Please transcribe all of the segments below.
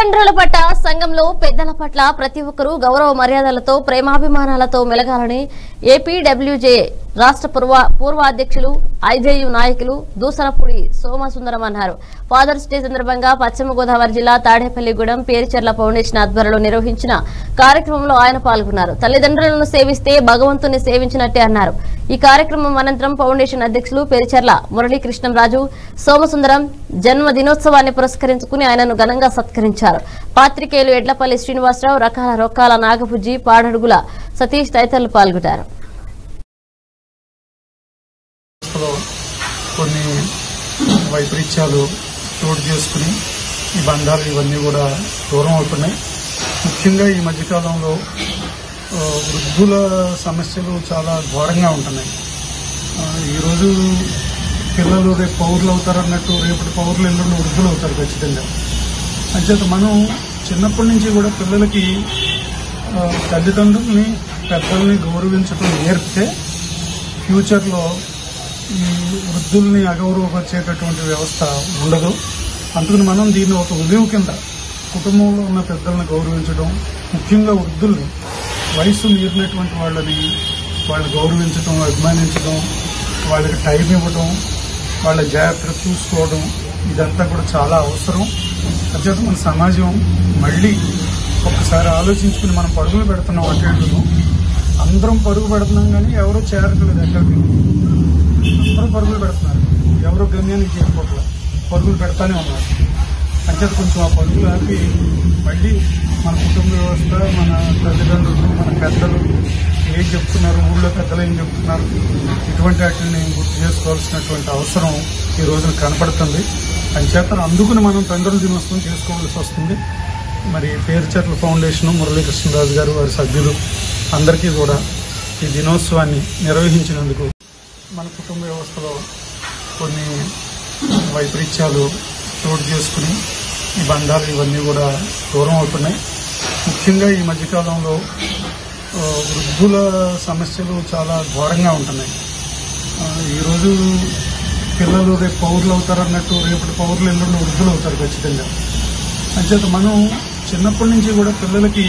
తల్లిదండ్రుల పట్ల సంఘంలో పెద్దల పట్ల ప్రతి ఒక్కరూ గౌరవ మర్యాదలతో ప్రేమాభిమానాలతో మెలగాలని ఏపీడబ్ల్యూజే రాష్ట్ర పూర్వ పూర్వాధ్యక్షులు ఐజేయు నాయకులు దూసరపూడి సోమసుందరం అన్నారు ఫాదర్స్ డే సందర్భంగా పశ్చిమ గోదావరి జిల్లా తాడేపల్లిగూడెం పేరుచెర్ల ఫౌండేషన్ ఆధ్వర్యంలో నిర్వహించిన కార్యక్రమంలో ఆయన పాల్గొన్నారు తల్లిదండ్రులను సేవిస్తే భగవంతుని సేవించినట్టే అన్నారు ఈ కార్యక్రమం అనంతరం ఫౌండేషన్ అధ్యక్షులు పేరుచెర్ల మురళీకృష్ణంరాజు సోమసుందరం జన్మ దినోత్సవాన్ని పురస్కరించుకుని ఆయనను ఘనంగా సత్కరించారు పాత్రికేయులు ఎడ్లపల్లి శ్రీనివాసరావు రకాల రొక్కాల నాగబుజ్జి పాడడుగుల సతీష్ తదితరులు పాల్గొన్నారు లో కొన్ని వైపరీత్యాలు చోటు చేసుకుని ఈ బంధాలు ఇవన్నీ కూడా దూరం అవుతున్నాయి ముఖ్యంగా ఈ మధ్యకాలంలో ఆ, వృద్ధుల సమస్యలు చాలా ఘోరంగా ఉంటున్నాయి ఆ, ఈరోజు పిల్లలు రేపు పౌరులు అవుతారు అన్నట్టు రేపటి పౌరులు ఎల్లుండి వృద్ధులు అవుతారు ఖచ్చితంగా అంచేత మనం చిన్నప్పటి నుంచి కూడా పిల్లలకి ఆ, తల్లిదండ్రుల్ని పెద్దల్ని గౌరవించడం నేర్పితే ఫ్యూచర్లో ఈ వృద్ధుల్ని అగౌరవపరిచేటటువంటి వ్యవస్థ ఉండదు అందుకని మనం దీన్ని ఒక విలువ కింద కుటుంబంలో ఉన్న పెద్దలను గౌరవించడం ముఖ్యంగా వృద్ధుల్ని వయసు మీరినటువంటి వాళ్ళని వాళ్ళు గౌరవించడం అభిమానించడం వాళ్ళకి టైం ఇవ్వడం వాళ్ళ జాగ్రత్తగా చూసుకోవడం ఇదంతా కూడా చాలా అవసరం అంచేత మన సమాజం మళ్ళీ ఒక్కసారి ఆలోచించుకుని మనం పరుగులు పెడుతున్నాం అటు అందరం పరుగు పెడుతున్నాం కానీ ఎవరూ చేరట్లేదు ఎక్కడికి అందరూ పరుగులు పెడుతున్నారు ఎవరు గమ్యానికి చేరుకోవట్లేదు పరుగులు పెడతానే ఉన్నారు అంచేత కొంచెం ఆ పరుగులు ఆపి మళ్ళీ మన కుటుంబ వ్యవస్థ మన తల్లిదండ్రులు మన పెద్దలు ఏం చెప్తున్నారు ఊళ్ళో పెద్దలు ఏం చెప్తున్నారు ఇటువంటి వాటిని గుర్తు చేసుకోవాల్సినటువంటి అవసరం ఈ రోజున కనపడుతుంది అంచేత అందుకుని మనం తండ్రుల దినోత్సవం చేసుకోవాల్సి వస్తుంది మరి పేరుచర్ల ఫౌండేషన్ మురళీకృష్ణరాజు గారు వారి సభ్యులు అందరికీ కూడా ఈ దినోత్సవాన్ని నిర్వహించినందుకు మన కుటుంబ వ్యవస్థలో కొన్ని వైపరీత్యాలు చోటు చేసుకుని ఈ బంధాలు ఇవన్నీ కూడా దూరం అవుతున్నాయి ముఖ్యంగా ఈ మధ్యకాలంలో ఆ, వృద్ధుల సమస్యలు చాలా ఘోరంగా ఉంటున్నాయి ఆ, ఈరోజు పిల్లలు రేపు పౌరులు అవుతారు అన్నట్టు రేపటి పౌరులు ఎల్లుండి వృద్ధులు అవుతారు ఖచ్చితంగా అంచేత మనం చిన్నప్పటి నుంచి కూడా పిల్లలకి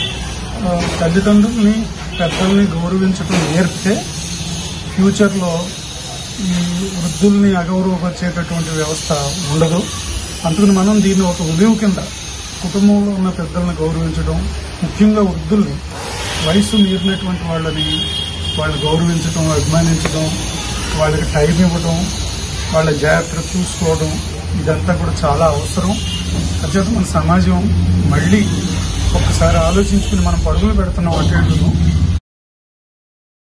ఆ, తల్లిదండ్రుల్ని పెద్దల్ని గౌరవించడం నేర్పితే ఫ్యూచర్లో ఈ వృద్ధుల్ని అగౌరవపరిచేటటువంటి వ్యవస్థ ఉండదు అందుకని మనం దీన్ని ఒక విలువ కింద కుటుంబంలో ఉన్న పెద్దల్ని గౌరవించడం ముఖ్యంగా వృద్ధుల్ని వయసు మీరినటువంటి వాళ్ళని వాళ్ళు గౌరవించడం అభిమానించడం వాళ్ళకి టైం ఇవ్వడం వాళ్ళ జాగ్రత్తగా చూసుకోవడం ఇదంతా కూడా చాలా అవసరం అంచేత మన సమాజం మళ్ళీ ఒక్కసారి ఆలోచించుకుని మనం పరుగులు పెడుతున్నాం అటు